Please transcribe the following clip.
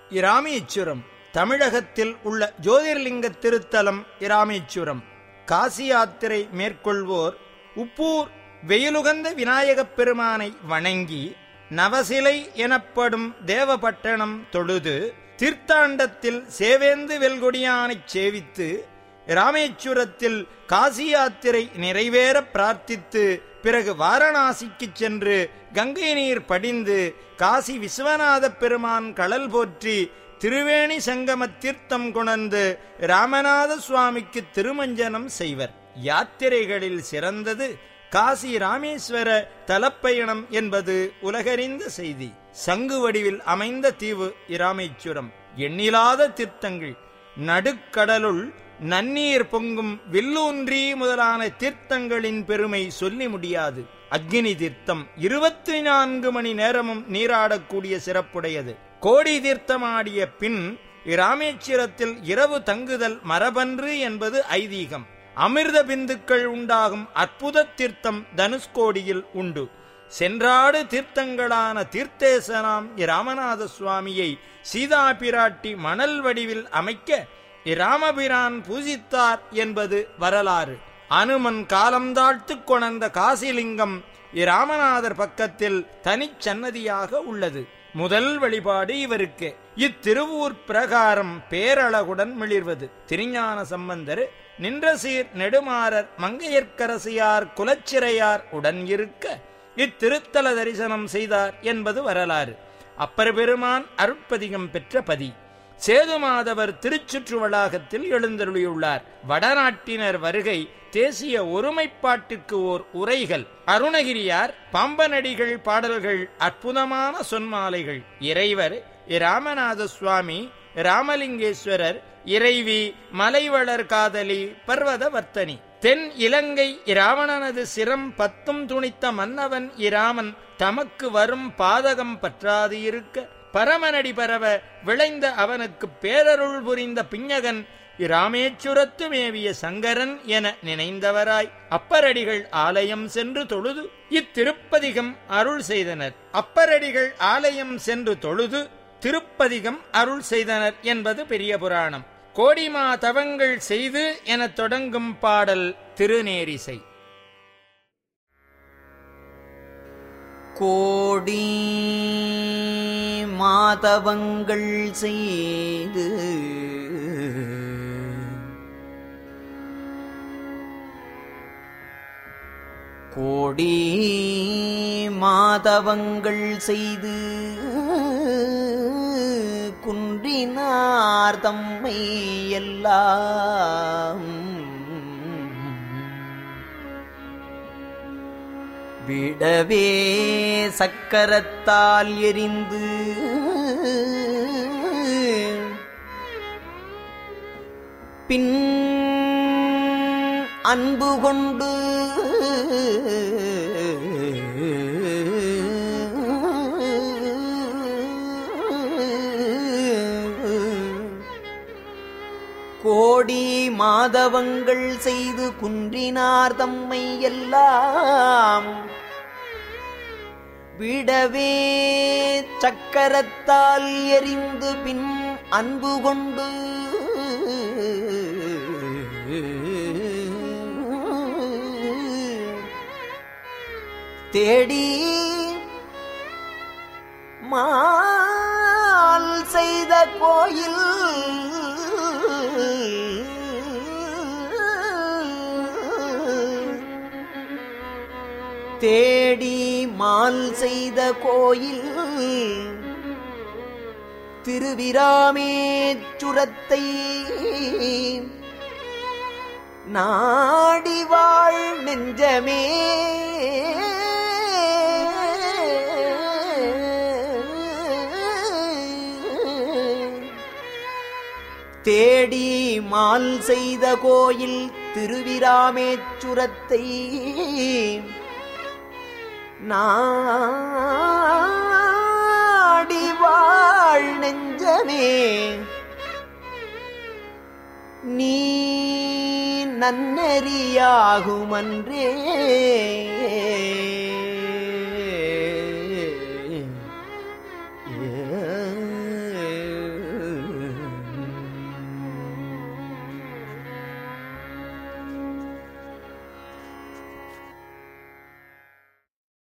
இராமேச்சுரம் தமிழகத்தில் உள்ள ஜோதிர்லிங்க திருத்தலம் இராமேச்சுரம் காசி யாத்திரை மேற்கொள்வோர் உப்பூர் வெயிலுகந்த விநாயகப் பெருமானை வணங்கி நவசிலை எனப்படும் தேவபட்டணம் தொழுது தீர்த்தாண்டத்தில் சேவேந்து வெல்கொடியானைச் சேவித்து ராமேச்சுரத்தில் காசி யாத்திரை நிறைவேற பிரார்த்தித்து பிறகு வாரணாசிக்குச் சென்று கங்கை நீர் படிந்து காசி விஸ்வநாத பெருமான் கடல் போற்றி திருவேணி சங்கம தீர்த்தம் கொணர்ந்து ராமநாத சுவாமிக்கு திருமஞ்சனம் செய்வர் யாத்திரைகளில் சிறந்தது காசி ராமேஸ்வர தலப்பயணம் என்பது உலகறிந்த செய்தி சங்கு வடிவில் அமைந்த தீவு இராமேச்சுரம் எண்ணிலாத தீர்த்தங்கள் நடுக்கடலுள் நன்னீர் பொங்கும் வில்லூன்றி முதலான தீர்த்தங்களின் பெருமை சொல்லி முடியாது அக்னி தீர்த்தம் இருபத்தி நான்கு மணி நேரமும் நீராடக்கூடிய சிறப்புடையது கோடி தீர்த்தமாடிய பின் இராமேஸ்வரத்தில் இரவு தங்குதல் மரபன்று என்பது ஐதீகம் அமிர்த பிந்துக்கள் உண்டாகும் அற்புத தீர்த்தம் தனுஷ்கோடியில் உண்டு சென்றாடு தீர்த்தங்களான தீர்த்தேசனாம் இராமநாத சுவாமியை சீதா பிராட்டி மணல் வடிவில் அமைக்க இராமபிரான் பூஜித்தார் என்பது வரலாறு அனுமன் காலம் தாழ்த்துக் கொணர்ந்த காசிலிங்கம் இராமநாதர் பக்கத்தில் தனிச்சன்னதியாக உள்ளது முதல் வழிபாடு இவருக்கு இத்திருவூர் பிரகாரம் பேரழகுடன் மிளிர்வது திருஞான சம்பந்தர் நின்ற சீர் நெடுமாறர் மங்கையர்க்கரசியார் குலச்சிறையார் உடன் இருக்க இத்திருத்தல தரிசனம் செய்தார் என்பது வரலாறு அப்பர் பெருமான் அருட்பதிகம் பெற்ற பதி சேதுமாதவர் திருச்சுற்று வளாகத்தில் எழுந்தருளியுள்ளார் வடநாட்டினர் வருகை தேசிய ஒருமைப்பாட்டுக்கு ஓர் உரைகள் அருணகிரியார் பாம்பனடிகள் பாடல்கள் அற்புதமான சொன்மாலைகள் இறைவர் இராமநாத சுவாமி ராமலிங்கேஸ்வரர் இறைவி மலைவளர் காதலி பர்வத வர்த்தனி தென் இலங்கை இராவணனது சிரம் பத்தும் துணித்த மன்னவன் இராமன் தமக்கு வரும் பாதகம் பற்றாது இருக்க பரமனடி பரவ விளைந்த அவனுக்கு பேரருள் புரிந்த பிஞகன் இராமேச்சுரத்து மேவிய சங்கரன் என நினைந்தவராய் அப்பரடிகள் ஆலயம் சென்று தொழுது இத்திருப்பதிகம் அருள் செய்தனர் அப்பரடிகள் ஆலயம் சென்று தொழுது திருப்பதிகம் அருள் செய்தனர் என்பது பெரிய புராணம் கோடிமா தவங்கள் செய்து எனத் தொடங்கும் பாடல் திருநேரிசை கோடி மாதவங்கள் செய்து கோடி மாதவங்கள் செய்து குன்றினார் தம்மை எல்லாம் விடவே சக்கரத்தால் எரிந்து பின் அன்பு கொண்டு கோடி மாதவங்கள் செய்து குன்றினார் தம்மை எல்லாம் விடவே சக்கரத்தால் எரிந்து பின் அன்பு கொண்டு தேடி மால் செய்த கோயில் தேடி மால் செய்த கோயில் திருவிராமேச்சுரத்தை நாடி வாழ் நெஞ்சமே தேடி மால் செய்த கோயில் திருவிராமேச்சுரத்தை நாடி வாழ் நெஞ்சமே நீ நன்னறியாகுமன்றே